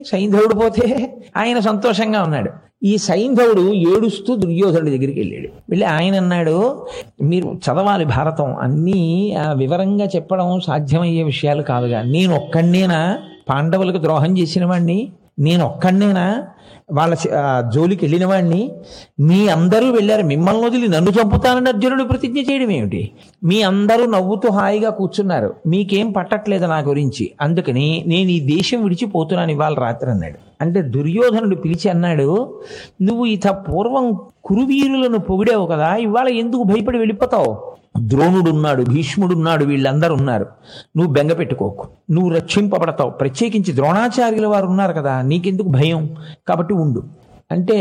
సైంధవుడు పోతే ఆయన సంతోషంగా ఉన్నాడు ఈ సైంధవుడు ఏడుస్తూ దుర్యోధనుడి దగ్గరికి వెళ్ళాడు వెళ్ళి ఆయన అన్నాడు మీరు చదవాలి భారతం అన్నీ ఆ, వివరంగా చెప్పడం సాధ్యమయ్యే విషయాలు కాదుగా నేను ఒక్కడినేనా పాండవులకు ద్రోహం చేసిన వాడిని నేను ఒక్కడినేనా వాళ్ళ చ- ఆ, జోలికి వెళ్ళిన వాడిని మీ అందరూ వెళ్ళారు మిమ్మల్ని వదిలి నన్ను చంపుతానని అర్జునుడు ప్రతిజ్ఞ చేయడం ఏమిటి మీ అందరూ నవ్వుతూ హాయిగా కూర్చున్నారు మీకేం పట్టట్లేదు నా గురించి అందుకని నేను ఈ దేశం విడిచిపోతున్నాను ఇవాళ రాత్రి అన్నాడు అంటే దుర్యోధనుడు పిలిచి అన్నాడు నువ్వు ఇత పూర్వం కురువీరులను పొగిడావు కదా ఇవాళ ఎందుకు భయపడి వెళ్ళిపోతావు ద్రోణుడున్నాడు భీష్ముడున్నాడు వీళ్ళందరూ ఉన్నారు నువ్వు బెంగ పెట్టుకోకు నువ్వు రక్షింపబడతావు ప్రత్యేకించి ద్రోణాచార్యుల వారు ఉన్నారు కదా నీకెందుకు భయం కాబట్టి ఉండు అంటే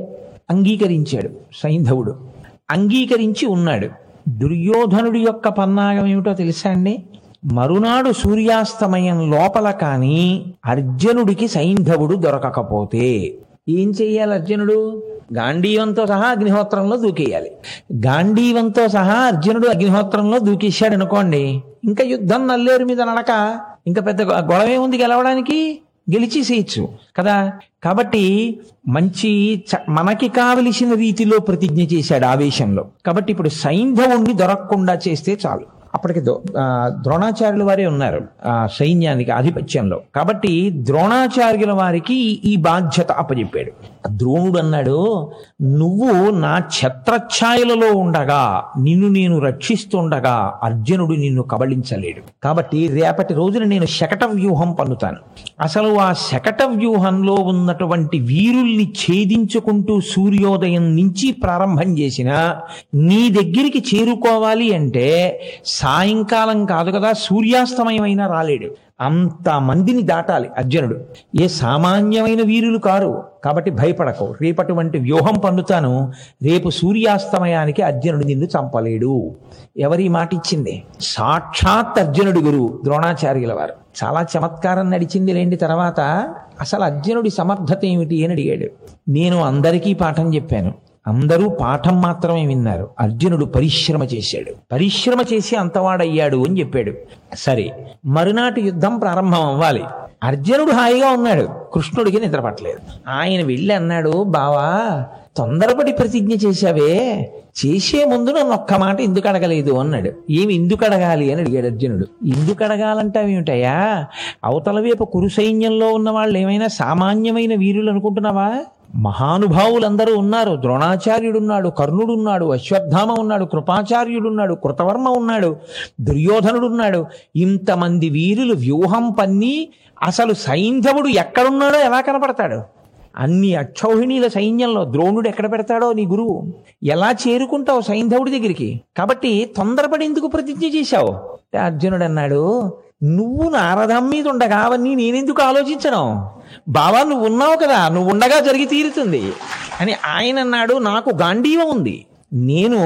అంగీకరించాడు సైంధవుడు అంగీకరించి ఉన్నాడు దుర్యోధనుడి యొక్క పన్నాగం ఏమిటో తెలుసా అండి మరునాడు సూర్యాస్తమయం లోపల కానీ అర్జునుడికి సైంధవుడు దొరకకపోతే ఏం చెయ్యాలి అర్జునుడు గాంధీవంతో సహా అగ్నిహోత్రంలో దూకేయాలి గాంధీవంతో సహా అర్జునుడు అగ్నిహోత్రంలో దూకేశాడు అనుకోండి ఇంకా యుద్ధం నల్లేరు మీద నడక ఇంకా పెద్ద గొ- గొడవ ఏముంది గెలవడానికి గెలిచేసేయచ్చు కదా కాబట్టి మంచి చ- మనకి కావలసిన రీతిలో ప్రతిజ్ఞ చేశాడు ఆవేశంలో కాబట్టి ఇప్పుడు సైంధవుణ్ణి దొరకకుండా చేస్తే చాలు అప్పటికి ద్రో- ఆ, ద్రోణాచార్యుల వారే ఉన్నారు ఆ సైన్యానికి ఆధిపత్యంలో కాబట్టి ద్రోణాచార్యుల వారికి ఈ- ఈ బాధ్యత అప్పచెప్పాడు ద్రోణుడు అన్నాడు నువ్వు నా ఛత్రఛాయలలో ఉండగా నిన్ను నేను రక్షిస్తుండగా అర్జునుడు నిన్ను కబళించలేడు కాబట్టి రేపటి రోజున నేను శకట వ్యూహం పన్నుతాను అసలు ఆ శకట వ్యూహంలో ఉన్నటువంటి వీరుల్ని ఛేదించుకుంటూ సూర్యోదయం నుంచి ప్రారంభం చేసిన నీ దగ్గరికి చేరుకోవాలి అంటే సాయంకాలం కాదు కదా సూర్యాస్తమయం అయినా రాలేడు అంత మందిని దాటాలి అర్జునుడు ఏ సామాన్యమైన వీరులు కారు కాబట్టి భయపడకు రేపటువంటి వ్యూహం పన్నుతాను రేపు సూర్యాస్తమయానికి అర్జునుడు నిన్ను చంపలేడు ఎవరి మాట ఇచ్చింది సాక్షాత్ అర్జునుడి గురువు ద్రోణాచార్యుల వారు చాలా చమత్కారం నడిచింది లేండి తర్వాత అసలు అర్జునుడి సమర్థత ఏమిటి అని అడిగాడు నేను అందరికీ పాఠం చెప్పాను అందరూ పాఠం మాత్రమే విన్నారు అర్జునుడు పరిశ్రమ చేశాడు పరిశ్రమ చేసి అంతవాడయ్యాడు అని చెప్పాడు సరే మరునాటి యుద్ధం ప్రారంభం అవ్వాలి అర్జునుడు హాయిగా ఉన్నాడు కృష్ణుడికి నిద్ర పట్టలేదు ఆయన వెళ్ళి అన్నాడు బావా తొందరపడి ప్రతిజ్ఞ చేశావే చేసే ముందు నన్ను ఒక్క మాట ఎందుకు అడగలేదు అన్నాడు ఏమి ఎందుకు అడగాలి అని అడిగాడు అర్జునుడు ఎందుకు అడగాలంటావేమిటయ్యా అవతల వైపు కురు సైన్యంలో ఉన్న వాళ్ళు ఏమైనా సామాన్యమైన వీరులు అనుకుంటున్నావా మహానుభావులందరూ ఉన్నారు ద్రోణాచార్యుడున్నాడు కర్ణుడున్నాడు అశ్వత్థామ ఉన్నాడు కృపాచార్యుడున్నాడు కృతవర్మ ఉన్నాడు దుర్యోధనుడున్నాడు ఇంతమంది వీరులు వ్యూహం పన్ని అసలు సైంధవుడు ఎక్కడున్నాడో ఎలా కనపడతాడు అన్ని అక్షౌహిణీల సైన్యంలో ద్రోణుడు ఎక్కడ పెడతాడో నీ గురువు ఎలా చేరుకుంటావు సైంధవుడి దగ్గరికి కాబట్టి తొందరపడి ఎందుకు ప్రతిజ్ఞ చేశావు అంటే అర్జునుడు అన్నాడు నువ్వు నారథం మీద ఉండగా అవన్నీ నేనెందుకు ఆలోచించను బావా నువ్వు ఉన్నావు కదా నువ్వు ఉండగా జరిగి తీరుతుంది అని ఆయన అన్నాడు నాకు గాంధీవం ఉంది నేను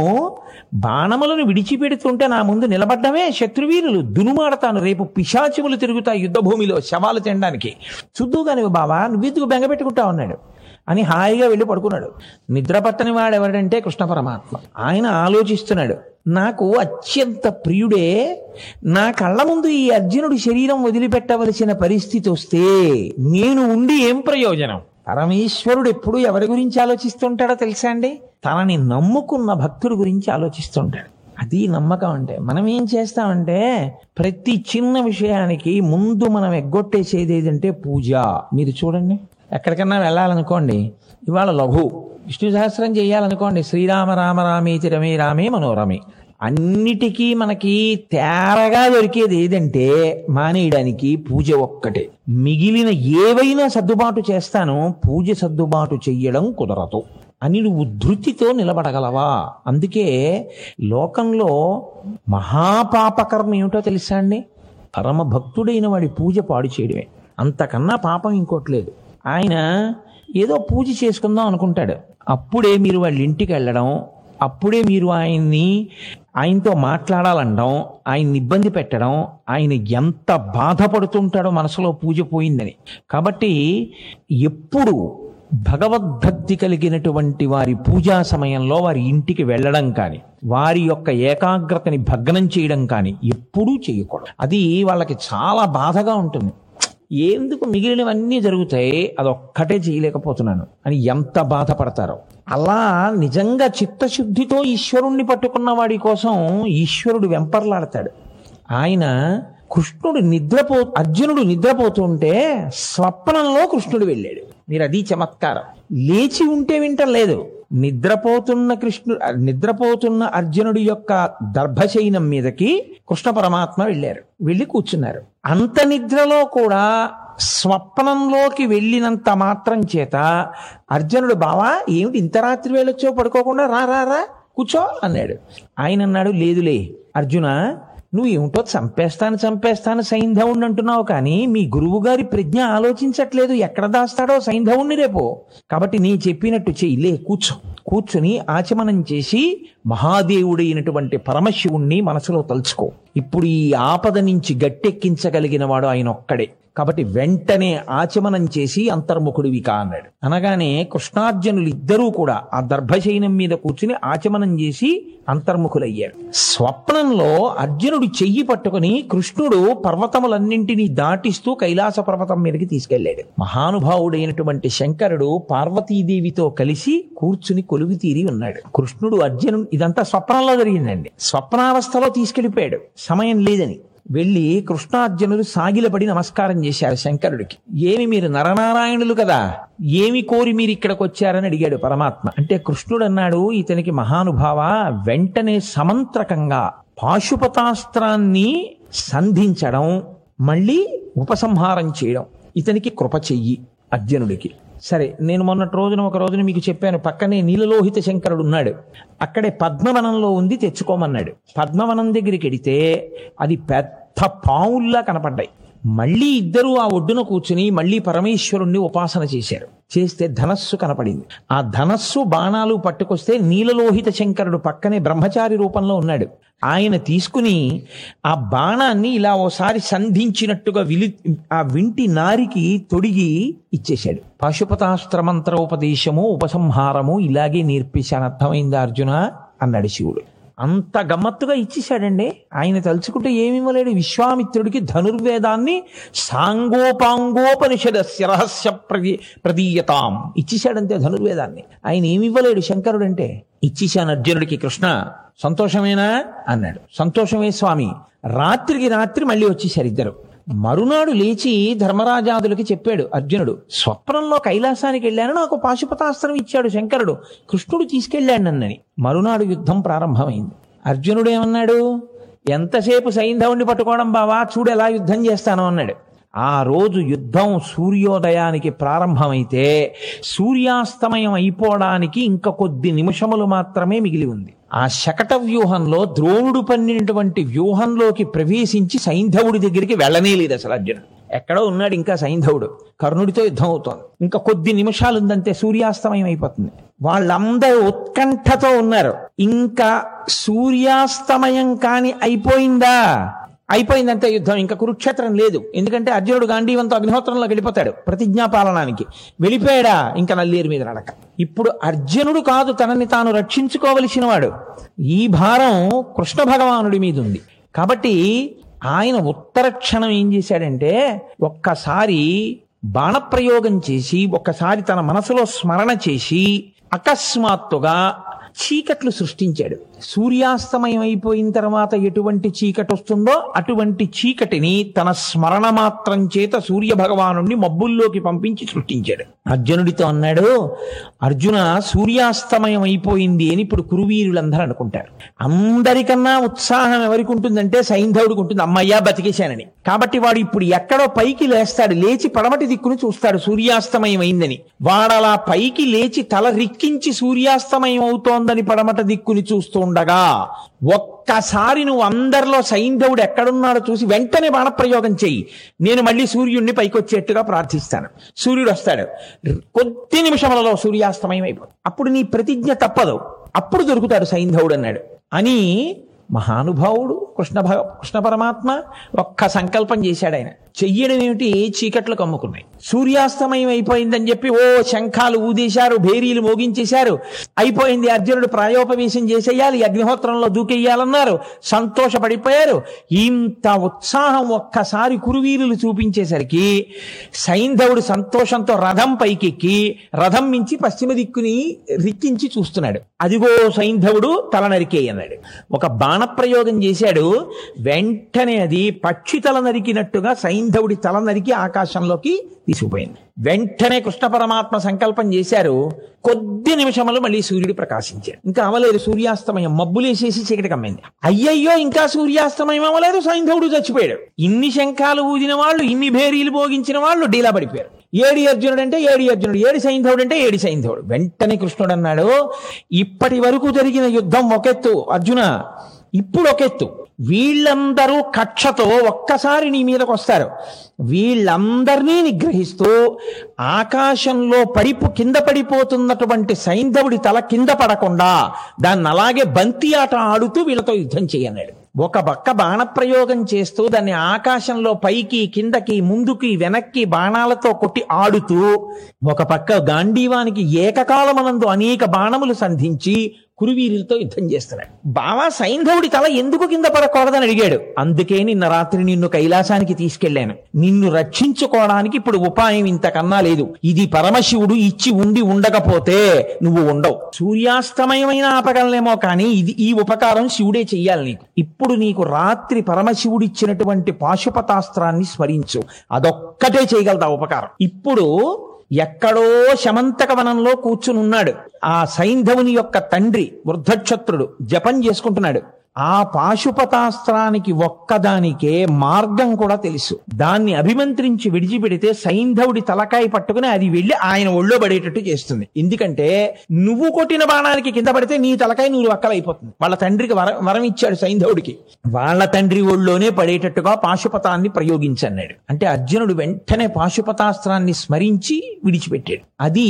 బాణములను విడిచిపెడుతుంటే నా ముందు నిలబడ్డమే శత్రువీరులు దునుమాడతాను రేపు పిశాచములు తిరుగుతాయి యుద్ధ భూమిలో శవాలు తినడానికి చూద్దుగాని బావా నువ్వెందుకు బెంగ పెట్టుకుంటా ఉన్నాడు అని హాయిగా వెళ్ళి పడుకున్నాడు నిద్ర పట్టని వాడు ఎవడంటే కృష్ణ పరమాత్మ ఆయన ఆలోచిస్తున్నాడు నాకు అత్యంత ప్రియుడే నా కళ్ళ ముందు ఈ అర్జునుడి శరీరం వదిలిపెట్టవలసిన పరిస్థితి వస్తే నేను ఉండి ఏం ప్రయోజనం పరమేశ్వరుడు ఎప్పుడు ఎవరి గురించి ఆలోచిస్తుంటాడో తెలుసా అండి తనని నమ్ముకున్న భక్తుడి గురించి ఆలోచిస్తుంటాడు అది నమ్మకం అంటే మనం ఏం చేస్తామంటే ప్రతి చిన్న విషయానికి ముందు మనం ఎగ్గొట్టేసేది ఏదంటే పూజ మీరు చూడండి ఎక్కడికన్నా వెళ్ళాలనుకోండి ఇవాళ లఘు విష్ణు సహస్రం చేయాలనుకోండి శ్రీరామ రామ రామేతి రమే రామే మనోరమే అన్నిటికీ మనకి తేరగా దొరికేది ఏదంటే మానేయడానికి పూజ ఒక్కటే మిగిలిన ఏవైనా సర్దుబాటు చేస్తాను పూజ సర్దుబాటు చెయ్యడం కుదరదు అని నువ్వు ధృతితో నిలబడగలవా అందుకే లోకంలో మహాపాపకర్మ ఏమిటో తెలుసా అండి పరమ భక్తుడైన వాడి పూజ పాడు చేయడమే అంతకన్నా పాపం ఇంకోట్లేదు ఆయన ఏదో పూజ చేసుకుందాం అనుకుంటాడు అప్పుడే మీరు వాళ్ళ ఇంటికి వెళ్ళడం అప్పుడే మీరు ఆయన్ని ఆయనతో మాట్లాడాలనడం ఆయన్ని ఇబ్బంది పెట్టడం ఆయన ఎంత బాధపడుతుంటాడో మనసులో పూజ పోయిందని కాబట్టి ఎప్పుడు భగవద్భక్తి కలిగినటువంటి వారి పూజా సమయంలో వారి ఇంటికి వెళ్ళడం కానీ వారి యొక్క ఏకాగ్రతని భగ్నం చేయడం కానీ ఎప్పుడూ చేయకూడదు అది వాళ్ళకి చాలా బాధగా ఉంటుంది ఎందుకు మిగిలినవన్నీ జరుగుతాయి అదొక్కటే చేయలేకపోతున్నాను అని ఎంత బాధపడతారో అలా నిజంగా చిత్తశుద్ధితో ఈశ్వరుణ్ణి పట్టుకున్న వాడి కోసం ఈశ్వరుడు వెంపర్లాడతాడు ఆయన కృష్ణుడు నిద్రపో అర్జునుడు నిద్రపోతుంటే స్వప్నంలో కృష్ణుడు వెళ్ళాడు మీరు అది చమత్కారం లేచి ఉంటే వింటలేదు నిద్రపోతున్న కృష్ణుడు నిద్రపోతున్న అర్జునుడి యొక్క దర్భశయనం మీదకి కృష్ణ పరమాత్మ వెళ్ళారు వెళ్ళి కూర్చున్నారు అంత నిద్రలో కూడా స్వప్నంలోకి వెళ్ళినంత మాత్రం చేత అర్జునుడు బావా ఏమిటి ఇంత రాత్రి వెళ్ళొచ్చో పడుకోకుండా రా రా రా కూర్చో అన్నాడు ఆయన అన్నాడు లేదులే అర్జున నువ్వు ఏమిటో చంపేస్తాను చంపేస్తాను సైంధవుణ్ణి అంటున్నావు కానీ మీ గురువు గారి ప్రజ్ఞ ఆలోచించట్లేదు ఎక్కడ దాస్తాడో సైంధవుణ్ణి రేపు కాబట్టి నీ చెప్పినట్టు చెయ్యి లే కూర్చో కూర్చుని ఆచమనం చేసి మహాదేవుడైనటువంటి పరమశివుణ్ణి మనసులో తలుచుకో ఇప్పుడు ఈ ఆపద నుంచి గట్టెక్కించగలిగిన వాడు ఆయన ఒక్కడే కాబట్టి వెంటనే ఆచమనం చేసి అంతర్ముఖుడివి కా అన్నాడు అనగానే కృష్ణార్జునులు ఇద్దరూ కూడా ఆ దర్భశయనం మీద కూర్చుని ఆచమనం చేసి అంతర్ముఖులయ్యారు స్వప్నంలో అర్జునుడు చెయ్యి పట్టుకుని కృష్ణుడు పర్వతములన్నింటినీ దాటిస్తూ కైలాస పర్వతం మీదకి తీసుకెళ్లాడు మహానుభావుడైనటువంటి శంకరుడు పార్వతీదేవితో కలిసి కూర్చుని కొలువు తీరి ఉన్నాడు కృష్ణుడు అర్జునుడు ఇదంతా స్వప్నంలో జరిగిందండి స్వప్నావస్థలో తీసుకెళ్లిపోయాడు సమయం లేదని వెళ్ళి కృష్ణార్జునుడు సాగిలపడి నమస్కారం చేశారు శంకరుడికి ఏమి మీరు నరనారాయణులు కదా ఏమి కోరి మీరు ఇక్కడికి వచ్చారని అడిగాడు పరమాత్మ అంటే కృష్ణుడు అన్నాడు ఇతనికి మహానుభావ వెంటనే సమంత్రకంగా పాశుపతాస్త్రాన్ని సంధించడం మళ్ళీ ఉపసంహారం చేయడం ఇతనికి కృప చెయ్యి అర్జునుడికి సరే నేను మొన్నటి రోజున ఒక రోజున మీకు చెప్పాను పక్కనే నీలలోహిత శంకరుడు ఉన్నాడు అక్కడే పద్మవనంలో ఉంది తెచ్చుకోమన్నాడు పద్మవనం దగ్గరికి వెడితే అది పెద్ద పావుల్లా కనపడ్డాయి మళ్ళీ ఇద్దరూ ఆ ఒడ్డున కూర్చుని మళ్ళీ పరమేశ్వరుణ్ణి ఉపాసన చేశారు చేస్తే ధనస్సు కనపడింది ఆ ధనస్సు బాణాలు పట్టుకొస్తే నీలలోహిత శంకరుడు పక్కనే బ్రహ్మచారి రూపంలో ఉన్నాడు ఆయన తీసుకుని ఆ బాణాన్ని ఇలా ఓసారి సంధించినట్టుగా విలి ఆ వింటి నారికి తొడిగి ఇచ్చేశాడు పాశుపతాస్త్ర మంత్రోపదేశము ఉపసంహారము ఇలాగే నేర్పేశాను అర్థమైందా అర్జున అన్నాడు శివుడు అంత గమ్మత్తుగా ఇచ్చేశాడండి ఆయన తలుచుకుంటే ఏమి ఇవ్వలేడు విశ్వామిత్రుడికి ధనుర్వేదాన్ని సాంగోపాంగోపనిషదస్య రహస్య ప్రదీ ప్రదీయతాం ఇచ్చేశాడంతే ధనుర్వేదాన్ని ఆయన ఏమి ఇవ్వలేడు శంకరుడంటే ఇచ్చేశాను అర్జునుడికి కృష్ణ సంతోషమేనా అన్నాడు సంతోషమే స్వామి రాత్రికి రాత్రి మళ్ళీ వచ్చేశారు ఇద్దరు మరునాడు లేచి ధర్మరాజాదులకి చెప్పాడు అర్జునుడు స్వప్నంలో కైలాసానికి వెళ్ళాను నాకు పాశుపతాస్త్రం ఇచ్చాడు శంకరుడు కృష్ణుడు తీసుకెళ్ళాడు నన్నని మరునాడు యుద్ధం ప్రారంభమైంది అర్జునుడు ఏమన్నాడు ఎంతసేపు సైంధవుణ్ణి పట్టుకోవడం బావా చూడు ఎలా యుద్ధం చేస్తాను అన్నాడు ఆ రోజు యుద్ధం సూర్యోదయానికి ప్రారంభమైతే సూర్యాస్తమయం అయిపోవడానికి ఇంకా కొద్ది నిమిషములు మాత్రమే మిగిలి ఉంది ఆ శకట వ్యూహంలో ద్రోణుడు పన్నినటువంటి వ్యూహంలోకి ప్రవేశించి సైంధవుడి దగ్గరికి వెళ్ళనే లేదు అసలు అర్జునుడు ఎక్కడో ఉన్నాడు ఇంకా సైంధవుడు కర్ణుడితో యుద్ధం అవుతోంది ఇంకా కొద్ది నిమిషాలు ఉందంటే సూర్యాస్తమయం అయిపోతుంది వాళ్ళందరూ ఉత్కంఠతో ఉన్నారు ఇంకా సూర్యాస్తమయం కాని అయిపోయిందా అయిపోయిందంటే యుద్ధం ఇంకా కురుక్షేత్రం లేదు ఎందుకంటే అర్జునుడు గాంధీవంతో అగ్నిహోత్రంలోకి వెళ్ళిపోతాడు ప్రతిజ్ఞాపాలనానికి వెళ్ళిపోయాడా ఇంకా నల్లేరు మీద నడక ఇప్పుడు అర్జునుడు కాదు తనని తాను రక్షించుకోవలసిన వాడు ఈ భారం కృష్ణ భగవానుడి మీద ఉంది కాబట్టి ఆయన ఉత్తర క్షణం ఏం చేశాడంటే ఒక్కసారి బాణప్రయోగం చేసి ఒక్కసారి తన మనసులో స్మరణ చేసి అకస్మాత్తుగా చీకట్లు సృష్టించాడు సూర్యాస్తమయం అయిపోయిన తర్వాత ఎటువంటి చీకటి వస్తుందో అటువంటి చీకటిని తన స్మరణ మాత్రం చేత సూర్య భగవానుణ్ణి మబ్బుల్లోకి పంపించి సృష్టించాడు అర్జునుడితో అన్నాడు అర్జున సూర్యాస్తమయం అయిపోయింది అని ఇప్పుడు కురువీరులందరూ అనుకుంటారు అందరికన్నా ఉత్సాహం ఎవరికి ఉంటుందంటే సైంధవుడికి ఉంటుంది అమ్మయ్యా బతికేశానని కాబట్టి వాడు ఇప్పుడు ఎక్కడో పైకి లేస్తాడు లేచి పడమటి దిక్కును చూస్తాడు సూర్యాస్తమయం అయిందని వాడలా పైకి లేచి తల రిక్కించి సూర్యాస్తమయం అవుతోందని పడమట దిక్కుని చూస్తూ ఉండగా ఒక్కసారి నువ్వు అందరిలో సైంధవుడు ఎక్కడున్నాడో చూసి వెంటనే బాణప్రయోగం చెయ్యి నేను మళ్ళీ సూర్యుడిని పైకొచ్చేట్టుగా ప్రార్థిస్తాను సూర్యుడు వస్తాడు కొద్ది నిమిషములలో సూర్యాస్తమయం అయిపోతుంది అప్పుడు నీ ప్రతిజ్ఞ తప్పదు అప్పుడు దొరుకుతాడు సైంధవుడు అన్నాడు అని మహానుభావుడు కృష్ణ భగ కృష్ణ పరమాత్మ ఒక్క సంకల్పం చేశాడు ఆయన చెయ్యడం ఏమిటి చీకట్లు కమ్ముకున్నాయి సూర్యాస్తమయం అయిపోయిందని చెప్పి ఓ శంఖాలు ఊదేశారు భేరీలు మోగించేశారు అయిపోయింది అర్జునుడు ప్రాయోపవేశం చేసేయాలి అగ్నిహోత్రంలో దూకెయ్యాలన్నారు సంతోషపడిపోయారు ఇంత ఉత్సాహం ఒక్కసారి కురువీరులు చూపించేసరికి సైంధవుడు సంతోషంతో రథం పైకెక్కి రథం మించి పశ్చిమ దిక్కుని రిక్కించి చూస్తున్నాడు అదిగో సైంధవుడు తల నరికే అన్నాడు ఒక బాణప్రయోగం చేశాడు వెంటనే అది పక్షి తల నరికినట్టుగా సైంధవుడి తల నరికి ఆకాశంలోకి తీసుకుపోయింది వెంటనే కృష్ణ పరమాత్మ సంకల్పం చేశారు కొద్ది నిమిషములు మళ్ళీ సూర్యుడు ప్రకాశించాడు ఇంకా అవలేదు సూర్యాస్తమయం మబ్బులేసేసి చీకటి కమ్మింది అయ్యయ్యో ఇంకా సూర్యాస్తమయం అవ్వలేదు సైంధవుడు చచ్చిపోయాడు ఇన్ని శంఖాలు ఊదిన వాళ్ళు ఇన్ని భేరీలు భోగించిన వాళ్ళు డీలా పడిపోయారు ఏడి అర్జునుడు అంటే ఏడి అర్జునుడు ఏడి సైంధవుడు అంటే ఏడి సైంధవుడు వెంటనే కృష్ణుడు అన్నాడు ఇప్పటి వరకు జరిగిన యుద్ధం ఒకెత్తు అర్జున ఇప్పుడు ఒకెత్తు వీళ్ళందరూ కక్షతో ఒక్కసారి నీ మీదకి వస్తారు వీళ్ళందరినీ నిగ్రహిస్తూ ఆకాశంలో పడిపు కింద పడిపోతున్నటువంటి సైంధవుడి తల కింద పడకుండా దాన్ని అలాగే బంతి ఆట ఆడుతూ వీళ్ళతో యుద్ధం చేయన్నాడు ఒక పక్క బాణప్రయోగం చేస్తూ దాన్ని ఆకాశంలో పైకి కిందకి ముందుకి వెనక్కి బాణాలతో కొట్టి ఆడుతూ ఒక పక్క గాంధీవానికి ఏకకాలమనందు అనేక బాణములు సంధించి కురువీరులతో యుద్ధం చేస్తున్నాడు బావా సైంధవుడి తల ఎందుకు కింద పడకూడదని అడిగాడు అందుకే నిన్న రాత్రి నిన్ను కైలాసానికి తీసుకెళ్లాను నిన్ను రక్షించుకోవడానికి ఇప్పుడు ఉపాయం ఇంతకన్నా లేదు ఇది పరమశివుడు ఇచ్చి ఉండి ఉండకపోతే నువ్వు ఉండవు సూర్యాస్తమయమైన ఆపగలనేమో కానీ ఇది ఈ ఉపకారం శివుడే చెయ్యాలి నీకు ఇప్పుడు నీకు రాత్రి పరమశివుడు ఇచ్చినటువంటి పాశుపతాస్త్రాన్ని స్మరించు అదొక్కటే చేయగలదు ఆ ఉపకారం ఇప్పుడు ఎక్కడో శమంతక వనంలో కూర్చునున్నాడు ఆ సైంధవుని యొక్క తండ్రి వృద్ధక్షత్రుడు జపం చేసుకుంటున్నాడు ఆ పాశుపతాస్త్రానికి ఒక్కదానికే మార్గం కూడా తెలుసు దాన్ని అభిమంత్రించి విడిచిపెడితే సైంధవుడి తలకాయ పట్టుకుని అది వెళ్ళి ఆయన ఒళ్ళో పడేటట్టు చేస్తుంది ఎందుకంటే నువ్వు కొట్టిన బాణానికి కింద పడితే నీ తలకాయ నువ్వు వక్కలైపోతుంది వాళ్ళ తండ్రికి వరం వరం ఇచ్చాడు సైంధవుడికి వాళ్ళ తండ్రి ఒళ్ళోనే పడేటట్టుగా పాశుపతాన్ని ప్రయోగించన్నాడు అంటే అర్జునుడు వెంటనే పాశుపతాస్త్రాన్ని స్మరించి విడిచిపెట్టాడు అది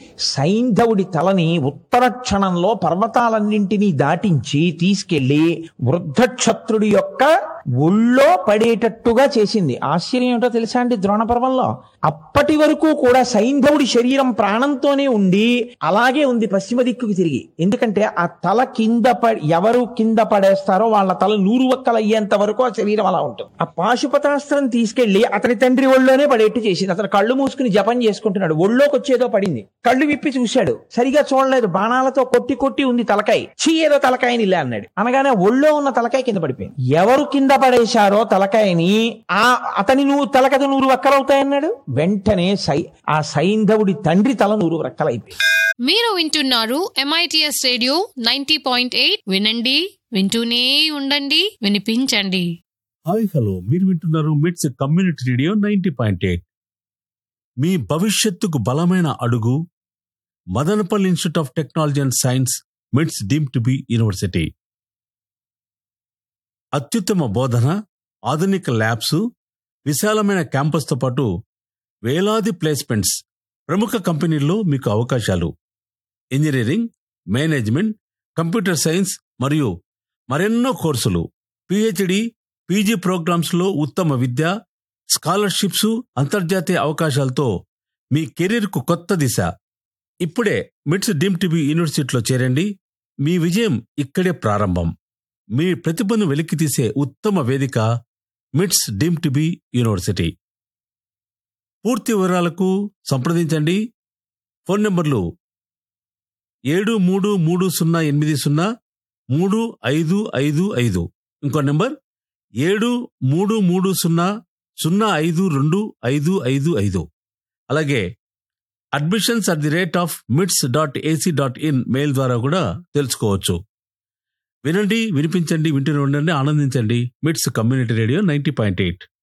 సైంధవుడి తలని ఉత్తర క్షణంలో పర్వతాలన్నింటినీ దాటించి తీసుకెళ్లి వృద్ధక్షత్రుడి యొక్క ఒళ్ళో పడేటట్టుగా చేసింది ఆశ్చర్యం ఏమిటో తెలుసా అండి ద్రోణ పర్వంలో అప్పటి వరకు కూడా సైంధవుడి శరీరం ప్రాణంతోనే ఉండి అలాగే ఉంది పశ్చిమ దిక్కుకి తిరిగి ఎందుకంటే ఆ తల కింద పడి ఎవరు కింద పడేస్తారో వాళ్ళ తల నూరు వక్కలు అయ్యేంత వరకు ఆ శరీరం అలా ఉంటుంది ఆ పాశుపతాస్త్రం తీసుకెళ్లి అతని తండ్రి ఒళ్ళోనే పడేట్టు చేసింది అతను కళ్ళు మూసుకుని జపం చేసుకుంటున్నాడు ఒళ్ళోకి వచ్చేదో పడింది కళ్ళు విప్పి చూశాడు సరిగా చూడలేదు బాణాలతో కొట్టి కొట్టి ఉంది తలకాయ చీ ఏదో తలకాయని ఇలా అన్నాడు అనగానే ఒళ్ళో ఉన్న తలకాయ కింద పడిపోయింది ఎవరు కింద పడేశారో తలకాయని ఆ అతని నువ్వు తలకథ నూరు వక్కలవుతాయన్నాడు వెంటనే సై ఆ సైంధవుడి తండ్రి తల నూరు వక్కలైపోయింది మీరు వింటున్నారు MITS radio ninety point eight వినండి వింటూనే ఉండండి వినిపించండి హాయ్ హలో మీరు వింటున్నారు MITS community radio ninety point eight మీ భవిష్యత్తుకు బలమైన అడుగు Madanapalle institute of technology and science MITS deem to be university అత్యుత్తమ బోధన ఆధునిక ల్యాబ్స్ విశాలమైన క్యాంపస్తో పాటు వేలాది ప్లేస్మెంట్స్ ప్రముఖ కంపెనీల్లో మీకు అవకాశాలు ఇంజనీరింగ్ మేనేజ్మెంట్ కంప్యూటర్ సైన్స్ మరియు మరెన్నో కోర్సులు పిహెచ్డి పీజీ ప్రోగ్రామ్స్లో ఉత్తమ విద్య స్కాలర్షిప్స్ అంతర్జాతీయ అవకాశాలతో మీ కెరీర్కు కొత్త దిశ ఇప్పుడే మిట్స్ డీమ్ టీబీ యూనివర్సిటీలో చేరండి మీ విజయం ఇక్కడే ప్రారంభం మీ ప్రతిభను వెలికితీసే ఉత్తమ వేదిక మిట్స్ డీమ్ టీబీ యూనివర్సిటీ పూర్తి వివరాలకు సంప్రదించండి ఫోన్ నంబర్లు ఏడు మూడు మూడు సున్నా ఎనిమిది సున్నా మూడు ఐదు ఐదు ఐదు ఇంకో నెంబర్ ఏడు మూడు మూడు సున్నా సున్నా ఐదు రెండు ఐదు ఐదు ఐదు అలాగే admissions at the rate of MITS dot AC dot in mail ద్వారా కూడా తెలుసుకోవచ్చు వినండి వినిపించండి వింటూనే ఉండండి ఆనందించండి MITS community radio ninety point eight